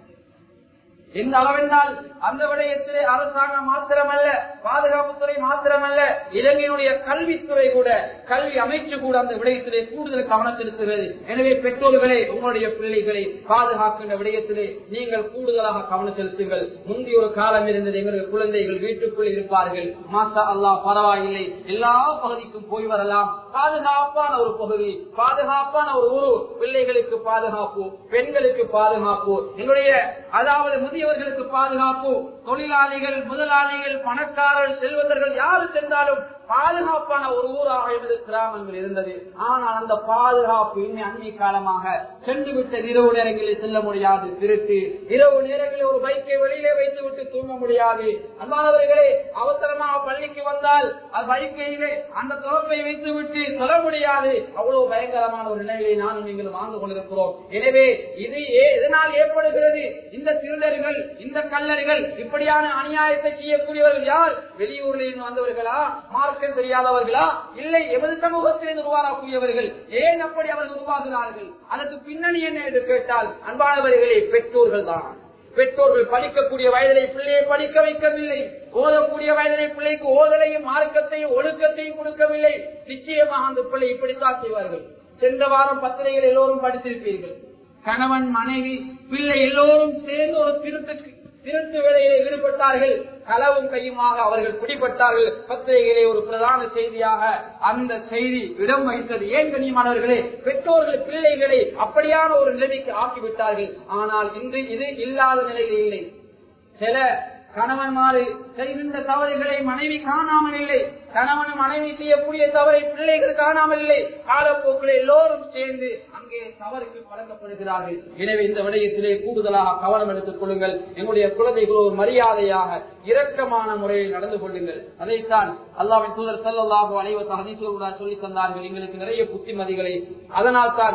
எந்த அளவென்றால் அந்த விடயத்திலே அரசாங்கம் மாத்திரமல்ல பாதுகாப்புத்துறை மாத்திரமல்ல இலங்கையுடைய கல்வித்துறை கூட கல்வி அமைச்சு கூட அந்த விடயத்திலே கூடுதல் கவனம் செலுத்துகிறது எனவே பெற்றோர்களே உங்களுடைய பிள்ளைகளை பாதுகாக்கின்ற விடயத்திலே நீங்கள் கூடுதலாக கவனம் செலுத்துங்கள் முந்தைய ஒரு காலம் இருந்தது எங்களுடைய குழந்தைகள் வீட்டுக்குள் இருப்பார்கள் மாசா அல்லாஹ் பரவாயில்லை எல்லா பகுதிக்கும் போய் வரலாம் பாதுகாப்பான ஒரு பகுதி பாதுகாப்பான ஒரு ஊரு பிள்ளைகளுக்கு பாதுகாப்பு பெண்களுக்கு பாதுகாப்பு எங்களுடைய அதாவது முதியவர்களுக்கு பாதுகாப்பு தொழிலாளிகள் முதலாளிகள் பணக்காரர்கள் செல்வந்தர்கள் யாரு சென்றாலும் பாதுகாப்பான ஒரு ஊராக எமது கிராமங்கள் இருந்தது ஆனால் அந்த பாதுகாப்பு இன்னும் அண்மை காலமாக சென்று விட்ட இரவு நேரங்களில் செல்ல முடியாது திருட்டு இரவு நேரங்களில் ஒரு பைக்கை வெளியிலே வைத்து விட்டு தூங்க முடியாது அன்பானவர்களே அவசரமாக பள்ளிக்கு வந்தால் அது பைக்கையிலே அந்த துறப்பை வைத்து விட்டு சொல்ல முடியாது அவ்வளவு பயங்கரமான ஒரு நிலையை நானும் நீங்களும் வாழ்ந்து கொண்டிருக்கிறோம் எனவே இது ஏ- எதனால் ஏற்படுகிறது இந்த திருடர்கள் இந்த கல்லர்கள் இப்படியான அநியாயத்தை செய்யக்கூடியவர்கள் யார் வெளியூரில் இருந்து வந்தவர்களா மார்க்கம் தெரியாதவர்களா இல்லை எமது சமூகத்திலிருந்து உருவாகக்கூடியவர்கள் ஏன் அப்படி அவர்கள் உருவாகிறார்கள் அதற்கு பின்னணி என்ன என்று கேட்டால் அன்பானவர்களே பெற்றோர்கள் தான் பெற்றோர்கள் படிக்கக்கூடிய வயதிலே பிள்ளையை படிக்க வைக்கவில்லை ஓதக்கூடிய வயதிலே பிள்ளைக்கு ஓதலையும் மார்க்கத்தையும் ஒழுக்கத்தையும் கொடுக்கவில்லை நிச்சயமாக அந்த பிள்ளை இப்படித்தான் செய்வார்கள் சென்ற வாரம் பத்திரிகைகள் எல்லோரும் படித்திருப்பீர்கள் கணவன் மனைவி பிள்ளை எல்லோரும் சேர்ந்து ஒரு திருட்டுக்கு திருட்டு வேலையிலே ஈடுபட்டார்கள் களவும் கையுமாக அவர்கள் பிடிபட்டார்கள் பத்திரிகையிலே ஒரு பிரதான செய்தியாக அந்த செய்தி இடம் வைத்தது ஏன் கண்ணியமானவர்களே பெற்றோர்கள் பிள்ளைகளை அப்படியான ஒரு நிலைமைக்கு ஆக்கிவிட்டார்கள் ஆனால் இன்று இது இல்லாத நிலையில் இல்லை சில கணவன்மாறு செய்கின்ற தவறுகளை மனைவி காணாமல் இல்லை கணவன் மனைவி செய்யக்கூடிய தவறை பிள்ளைகள் காணாமல் இல்லை காலப்போக்கில் எல்லோரும் சேர்ந்து அங்கே தவறுக்கு பழக்கப்படுகிறார்கள் எனவே இந்த விடயத்திலே கூடுதலாக கவனம் எடுத்துக் கொள்ளுங்கள் எங்களுடைய குழந்தைகள் ஒரு மரியாதையாக இரக்கமான முறையில் நடந்து கொள்ளுங்கள் அதைத்தான் அல்லாவின் தூதர் செல்லல்லாக அனைவத்த ஹதீசுல்லா சொல்லி தந்தார்கள் எங்களுக்கு நிறைய புத்திமதிகளை அதனால் தான்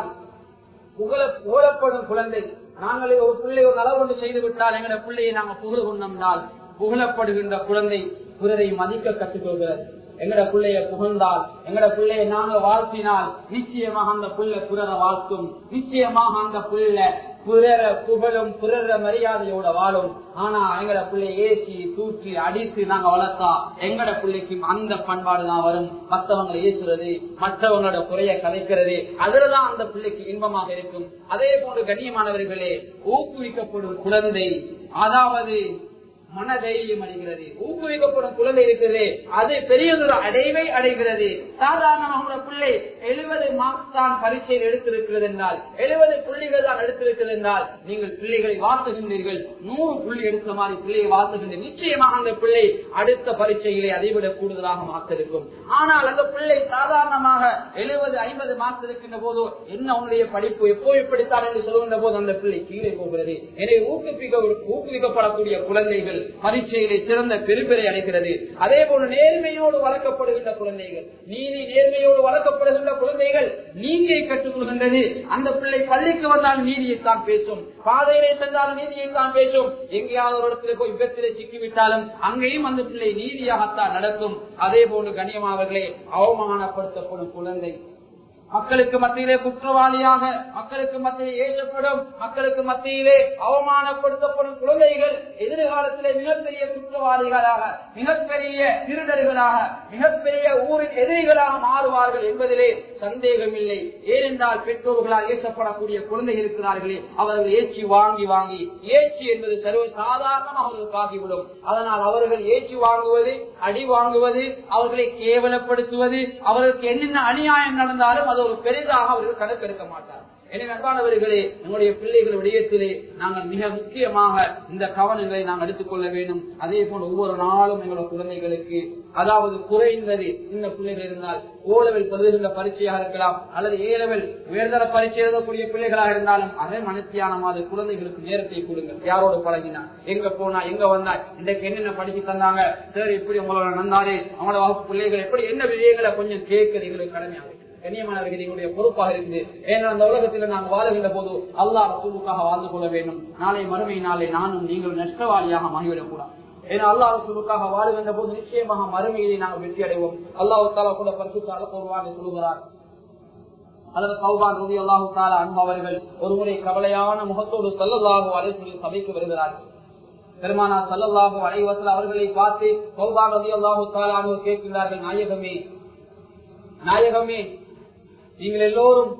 புகழ புகழப்படும் குழந்தை நாங்களே ஒரு பிள்ளை ஒரு நலவு ஒன்று செய்து விட்டால் எங்களை பிள்ளையை நாங்கள் புகழ கொண்டோம்னால் புகழப்படுகின்ற குழந்தை பிறரை மதிக்க கற்றுக்கொள்கிறது எங்கட பிள்ளைய புகழ்ந்தால் எங்கட பிள்ளைய நாங்க வாழ்த்தினால் நிச்சயமாக அந்த பிள்ளை பிறரை வாழ்த்தும் நிச்சயமாக அந்த பிள்ளை பிறர புகழும் பிறர மரியாதையோட வாழும் ஆனா எங்கட பிள்ளை ஏசி தூக்கி அடித்து நாங்க வளர்த்தா எங்கட பிள்ளைக்கு அந்த பண்பாடு தான் வரும் மற்றவங்களை ஏசுறது மற்றவங்களோட குறைய கலைக்கிறது அதுலதான் அந்த பிள்ளைக்கு இன்பமாக இருக்கும் அதே போன்று கண்ணியமானவர்களே ஊக்குவிக்கப்படும் குழந்தை அதாவது மனதைரியம் அடைகிறது ஊக்குவிக்கப்படும் குழந்தை இருக்கிறது அது பெரியதொரு அடைவை அடைகிறது சாதாரணமாக உங்களோட பிள்ளை எழுபது மார்க்ஸ் தான் பரீட்சையில் எடுத்திருக்கிறது என்றால் எழுபது புள்ளிகள் தான் எடுத்திருக்கிறது என்றால் நீங்கள் பிள்ளைகளை வாழ்த்துகின்றீர்கள் நூறு புள்ளி எடுத்த மாதிரி பிள்ளையை வாழ்த்துகின்ற நிச்சயமாக அந்த பிள்ளை அடுத்த பரீட்சையிலே அதைவிட கூடுதலாக மார்க் இருக்கும் ஆனால் அந்த பிள்ளை சாதாரணமாக எழுபது ஐம்பது மார்க்ஸ் இருக்கின்ற போது என்ன உன்னுடைய படிப்பு எப்போ இப்படித்தான் என்று சொல்லுகின்ற போது அந்த பிள்ளை கீழே போகிறது எனவே ஊக்குவிக்க ஊக்குவிக்கப்படக்கூடிய குழந்தைகள் பரீட்சையிலே சிறந்த பெருப்பெறை அடைகிறது அதே போல நேர்மையோடு வளர்க்கப்படுகின்ற குழந்தைகள் நீதி நேர்மையோடு வளர்க்கப்படுகின்ற குழந்தைகள் நீதியை கற்றுக் கொள்கின்றது அந்த பிள்ளை பள்ளிக்கு வந்தால் நீதியைத்தான் பேசும் பாதையிலே சென்றாலும் நீதியைத்தான் பேசும் எங்கேயாவது ஒரு இடத்துல போய் விபத்திலே சிக்கிவிட்டாலும் அங்கேயும் அந்த பிள்ளை நீதியாகத்தான் நடக்கும் அதே போன்று கண்ணியமாவர்களே அவமானப்படுத்தப்படும் குழந்தை மக்களுக்கு மத்தியிலே குற்றவாளியாக மக்களுக்கு மத்தியிலே ஏற்றப்படும் மக்களுக்கு மத்தியிலே அவமானப்படுத்தப்படும் குழந்தைகள் எதிர்காலத்திலே மிகப்பெரிய குற்றவாளிகளாக மிகப்பெரிய திருடர்களாக மிகப்பெரிய ஊரின் எதிரிகளாக மாறுவார்கள் என்பதிலே சந்தேகம் இல்லை ஏனென்றால் பெற்றோர்களால் ஏற்றப்படக்கூடிய குழந்தைகள் இருக்கிறார்களே அவர்கள் ஏற்றி வாங்கி வாங்கி ஏற்றி என்பது சர்வ சாதாரணமாக அவர்களுக்கு ஆகிவிடும் அதனால் அவர்கள் ஏற்றி வாங்குவது அடி வாங்குவது அவர்களை கேவலப்படுத்துவது அவர்களுக்கு என்னென்ன அநியாயம் நடந்தாலும் அது ஒரு பெரிதாக அவர்கள் கணக்கெடுக்க மாட்டார் எனவே அன்பானவர்களே நம்முடைய பிள்ளைகள் விடயத்திலே நாங்கள் மிக முக்கியமாக இந்த கவனங்களை நாங்கள் எடுத்துக்கொள்ள வேண்டும் அதே போல ஒவ்வொரு நாளும் எங்களுடைய குழந்தைகளுக்கு அதாவது குறைந்தது இந்த பிள்ளைகள் இருந்தால் ஓலவில் பல்வேறு பரீட்சையாக இருக்கலாம் அல்லது ஏலவில் உயர்தர பரீட்சை எழுதக்கூடிய பிள்ளைகளாக இருந்தாலும் அதே மனத்தியானமாத குழந்தைகளுக்கு நேரத்தை கொடுங்க யாரோடு பழகினா எங்க போனா எங்க வந்தா இன்றைக்கு என்னென்ன படிச்சு தந்தாங்க சார் இப்படி உங்களோட நந்தாரே அவங்களோட வகுப்பு பிள்ளைகள் எப்படி என்ன விஷயங்களை கொஞ்சம் கேட்கறது எங்களுக்கு கடமையாக கண்ணியமானவர்கள் எங்களுடைய பொறுப்பாக இருக்குது ஏன்னா அந்த உலகத்தில் நாங்கள் வாழுகின்ற போது அல்லாஹ் ரசூலுக்காக வாழ்ந்து கொள்ள வேண்டும் நாளை மறுமை நாளை நானும் நீங்கள் நஷ்டவாளியாக மாறிவிடக் கூடாது ஏன்னா அல்லாஹ் ரசூலுக்காக வாழுகின்ற போது நிச்சயமாக மறுமையிலே நாங்கள் வெற்றி அடைவோம் அல்லாஹு தாலா கூட பரிசுத்தால போடுவான்னு சொல்லுகிறார் அதில் சௌபான் ரவி அல்லாஹு தாலா அன்பு அவர்கள் ஒருமுறை கவலையான முகத்தோடு செல்லல்லாஹு அலைசொல்லி சபைக்கு வருகிறார்கள் பெருமானா சல்லல்லாஹு அலைவசல் அவர்களை பார்த்து சௌபான் ரவி அல்லாஹு தாலா கேட்கிறார்கள் நாயகமே நாயகமே நீங்கள் எல்லோரும்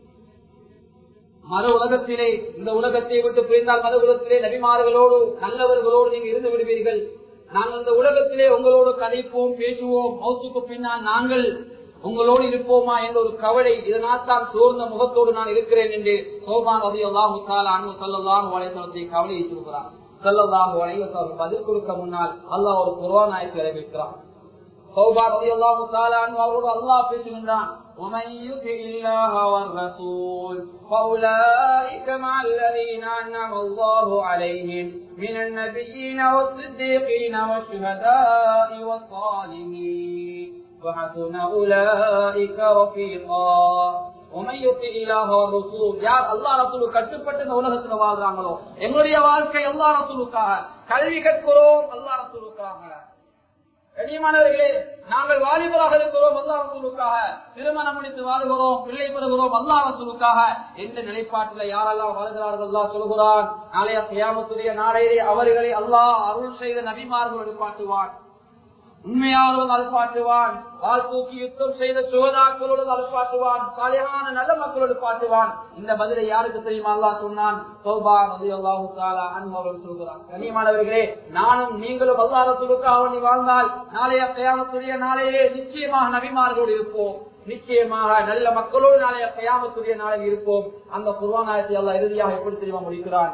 மறு உலகத்திலே இந்த உலகத்தை விட்டு பிரிந்தால் மறு உலகத்திலே நபிமார்களோடு நல்லவர்களோடு நீங்க இருந்து விடுவீர்கள் நாங்கள் இந்த உலகத்திலே உங்களோடு கதைப்போம் பேசுவோம் மௌத்துக்கு பின்னால் நாங்கள் உங்களோடு இருப்போமா என்ற ஒரு கவலை இதனால் தான் சோர்ந்த முகத்தோடு நான் இருக்கிறேன் என்று சோபான் ரவி அல்லாஹு அனு சல்லாஹு வலைத்தளத்தை கவலையை சொல்கிறார் சல்லல்லாஹு வலைவசம் பதில் கொடுக்க முன்னால் அல்லாஹ் ஒரு குர்வான் ஆயத்தை அறிவிக்கிறான் சௌபா ரலியல்லாஹு தஆலா அன்ஹு அவரோடு அல்லாஹ் பேசுகின்றான் ومن يطع الله والرسول فأولئك مع الذين أنعم الله عليهم من النبيين والصديقين والشهداء والصالحين وحسن أولئك رفيقا ومن يطع الله والرسول யார் அல்லாஹ் ரசூலுக்கு கட்டுப்பட்டு இந்த உலகத்துல வாழ்றாங்களோ எங்களுடைய வாழ்க்கை அல்லாஹ் ரசூலுக்காக கல்வி கற்கிறோம் அல்லாஹ் ரசூலுக்காக கண்ணியமானவர்களே நாங்கள் வாலிபராக இருக்கிறோம் அல்லா ரசூலுக்காக திருமணம் முடித்து வாழ்கிறோம் பிள்ளை பெறுகிறோம் அல்லா ரசூலுக்காக எந்த நிலைப்பாட்டில் யாரெல்லாம் வாழ்கிறார்கள் அல்லா சொல்கிறான் நாளைய கியாமத்துடைய நாளையிலே அவர்களை அல்லாஹ் அருள் செய்த நபிமார்கள் எழுப்பாட்டுவான் உண்மையாளர்கள் அல்பாட்டுவான் வால் தூக்கி யுத்தம் செய்த சுகதாக்களோடு அல்பாட்டுவான் சாலையான நல்ல மக்களோடு பாட்டுவான் இந்த பதிலை யாருக்கு தெரியுமா அல்லா சொன்னான் சோபா நதி அல்லாஹு தாலா அன்பவர்கள் சொல்கிறான் கனியமானவர்களே நானும் நீங்களும் அல்லாரத்துக்காக நீ வாழ்ந்தால் நாளைய கயாமத்துடைய நாளையிலே நிச்சயமாக நபிமார்களோடு இருப்போம் நிச்சயமாக நல்ல மக்களோடு நாளைய கயாமத்துடைய நாளில் இருப்போம் அந்த குர்வானாயத்தை எல்லாம் இறுதியாக எப்படி தெரியுமா முடிக்கிறான்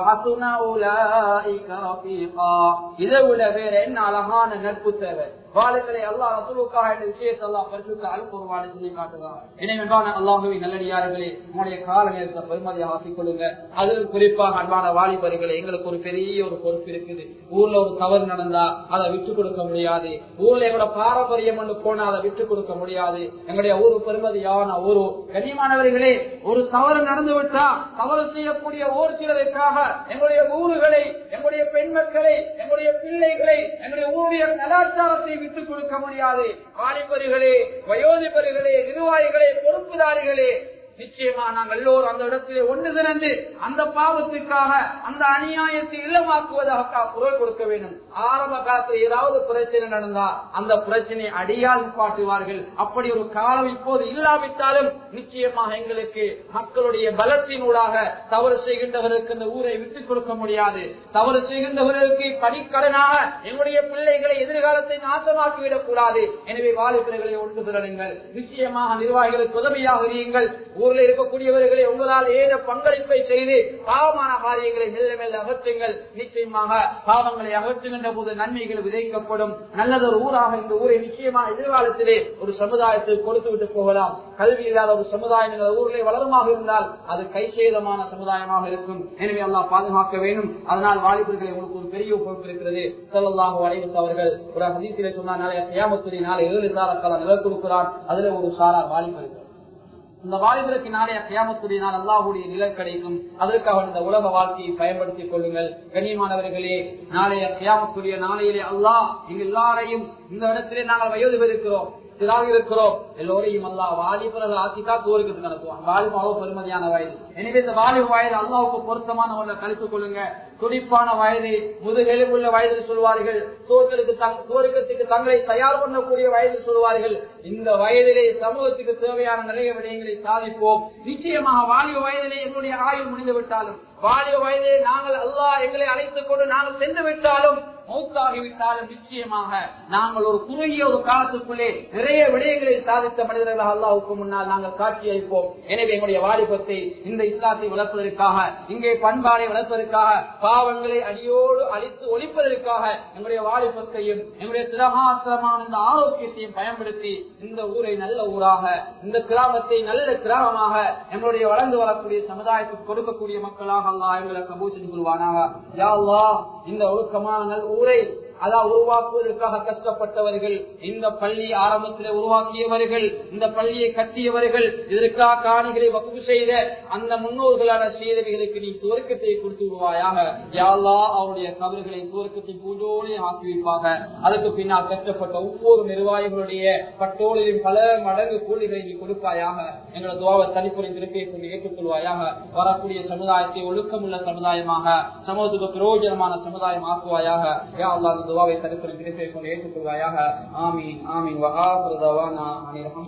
இதை விட வேற என்ன அழகான நட்பு தேவை வாழுங்களை அல்லா ரசூலுக்காக என்ற விஷயத்தை எல்லாம் பரிசுத்த அல் குர்வானை சொல்லி காட்டுகிறார் எனவே அல்லாஹுவை நல்லடியார்களே உங்களுடைய கால நேரத்தை பெருமதியாக ஆக்கிக் கொள்ளுங்க அதில் குறிப்பாக அன்பான வாலிபர்களை எங்களுக்கு ஒரு பெரிய ஒரு பொறுப்பு இருக்குது ஊர்ல ஒரு தவறு நடந்தா அதை விட்டு கொடுக்க முடியாது ஊர்ல எங்களோட பாரம்பரியம் ஒன்று போனா அதை விட்டு கொடுக்க முடியாது எங்களுடைய ஊரு பெருமதியான ஊரு கண்ணியமானவர்களே ஒரு தவறு நடந்து விட்டா தவறு செய்யக்கூடிய ஓர் சிலருக்காக எங்களுடைய ஊர்களை எங்களுடைய பெண் மக்களை எங்களுடைய பிள்ளைகளை எங்களுடைய ஊருடைய கலாச்சாரத்தை விட்டுக் கொடுக்க முடியாது வாலிபர்களே வயோதிபர்களே நிர்வாகிகளே பொறுப்புதாரிகளே நிச்சயமா நாங்கள் எல்லோரும் அந்த இடத்திலே ஒன்று திறந்து அந்த பாவத்திற்காக அந்த அநியாயத்தை இல்லமாக்குவதாக குரல் கொடுக்க வேண்டும் ஆரம்ப காலத்தில் ஏதாவது பிரச்சனை நடந்தா அந்த பிரச்சனை அடியால் பாட்டுவார்கள் அப்படி ஒரு காலம் இப்போது இல்லாவிட்டாலும் நிச்சயமாக எங்களுக்கு மக்களுடைய பலத்தினூடாக தவறு செய்கின்றவர்களுக்கு இந்த ஊரை விட்டுக் கொடுக்க முடியாது தவறு செய்கின்றவர்களுக்கு படிக்கடனாக எங்களுடைய பிள்ளைகளை எதிர்காலத்தை நாசமாக்கிவிடக் கூடாது எனவே வாலிபர்களை ஒன்று திரளுங்கள் நிச்சயமாக நிர்வாகிகளுக்கு உதவியாக இருங்கள் ஊரில் இருக்கக்கூடியவர்களை உங்களால் ஏத பங்களிப்பை செய்து பாவமான காரியங்களை மெல்ல மெல்ல அகற்றுங்கள் நிச்சயமாக பாவங்களை அகற்றுகின்ற போது நன்மைகள் விதைக்கப்படும் நல்லதொரு ஊராக இந்த ஊரை நிச்சயமாக எதிர்காலத்திலே ஒரு சமுதாயத்தில் கொடுத்து விட்டு போகலாம் கல்வி இல்லாத ஒரு சமுதாயம் இந்த ஊரிலே வளருமாக இருந்தால் அது கைசேதமான சமுதாயமாக இருக்கும் எனவே எல்லாம் பாதுகாக்க வேண்டும் அதனால் வாலிபர்களை உங்களுக்கு ஒரு பெரிய பொறுப்பு இருக்கிறது சொல்லலாக வளைவத்து அவர்கள் ஒரு ஹதீசிலே சொன்னால் நாளைய கியாமத்துறை நாளை ஏழு சாரக்கால நிலம் கொடுக்கிறான் அதுல ஒரு சாரார் வாலிபர்கள் இந்த வாலிபருக்கு நாளைய கியாமத்துடைய நாள் அல்லாஹுடைய நிலம் கிடைக்கும் அதற்காக இந்த உலக வாழ்க்கையை பயன்படுத்திக் கொள்ளுங்கள் கண்ணியமானவர்களே நாளைய கியாமத்துடைய நாளையிலே அல்லாஹ் எங்க எல்லாரையும் இந்த இடத்திலே நாங்கள் வயோதிபர் இருக்கிறோம் சிறாக இருக்கிறோம் எல்லோரையும் அல்லா வாலிபர்கள் ஆக்கிட்டா தோருக்கு நடத்துவான் வாலிப அளவு பெருமதியான வயது எனவே இந்த வாலிப வயது அல்லாவுக்கு பொருத்தமான ஒன்றை கழித்துக் கொள்ளுங்க துடிப்பான வயது முதுகெலும்புள்ள வயதில் சொல்வார்கள் சோர்களுக்கு சோருக்கத்துக்கு தங்களை தயார் பண்ணக்கூடிய வயதில் சொல்வார்கள் இந்த வயதிலே சமூகத்துக்கு தேவையான நிறைய விடயங்களை சாதிப்போம் நிச்சயமாக வாலிப வயதிலே எங்களுடைய ஆயுள் முடிந்து விட்டாலும் வாலிப வயதிலே நாங்கள் அல்லாஹ் எங்களை அழைத்துக் கொண்டு நாங்கள் சென்று விட்டாலும் மௌத்தாகிவிட்டாலும் நிச்சயமாக நாங்கள் ஒரு குறுகிய ஒரு காலத்துக்குள்ளே நிறைய விடயங்களை சாதித்த மனிதர்களாக அல்லாவுக்கு முன்னால் நாங்கள் காட்சி அளிப்போம் எனவே எங்களுடைய வாலிபத்தை இந்த இஸ்லாத்தை வளர்ப்பதற்காக இங்கே பண்பாடை வளர்ப்பதற்காக பாவங்களை அடியோடு அழித்து ஒழிப்பதற்காக எங்களுடைய வாலிபத்தையும் எங்களுடைய திரமாத்திரமான இந்த ஆரோக்கியத்தையும் பயன்படுத்தி இந்த ஊரை நல்ல ஊராக இந்த கிராமத்தை நல்ல கிராமமாக எங்களுடைய வளர்ந்து வரக்கூடிய சமுதாயத்துக்கு கொடுக்கக்கூடிய மக்களாக அல்லா எங்களை கபூசன் கொள்வானாக யா அல்லாஹ் இந்த ஒழுக்கமான நல் ஊரை அதான் உருவாக்குவதற்காக கஷ்டப்பட்டவர்கள் இந்த பள்ளி ஆரம்பத்தில் உருவாக்கியவர்கள் இந்த பள்ளியை கட்டியவர்கள் இதற்காக காணிகளை வகுப்பு செய்த அந்த முன்னோர்களான செய்தவைகளுக்கு நீ சுவர்க்கத்தை கொடுத்து விடுவாயாக யாழ்லா அவருடைய கபர்களை சுவர்க்கத்தை பூஜோடு ஆக்கி வைப்பாங்க அதுக்கு பின்னால் கஷ்டப்பட்ட ஒவ்வொரு நிர்வாகிகளுடைய பட்டோலிலும் பல மடங்கு கூலிகளை நீ கொடுப்பாயாக எங்களது துவாவை தனிப்புரை திருப்பியை கொண்டு ஏற்றுக்கொள்வாயாக வரக்கூடிய சமுதாயத்தை ஒழுக்கமுள்ள சமுதாயமாக சமூகத்துக்கு பிரயோஜனமான சமுதாயம் ஆக்குவாயாக யா அல்லாஹ் துவாவை தடுக்கிற திருப்பியை கொண்டு ஏற்றுக்கொள்வாயாக ஆமீன் ஆமீன் வஹா பிரதவானா அனிரஹம்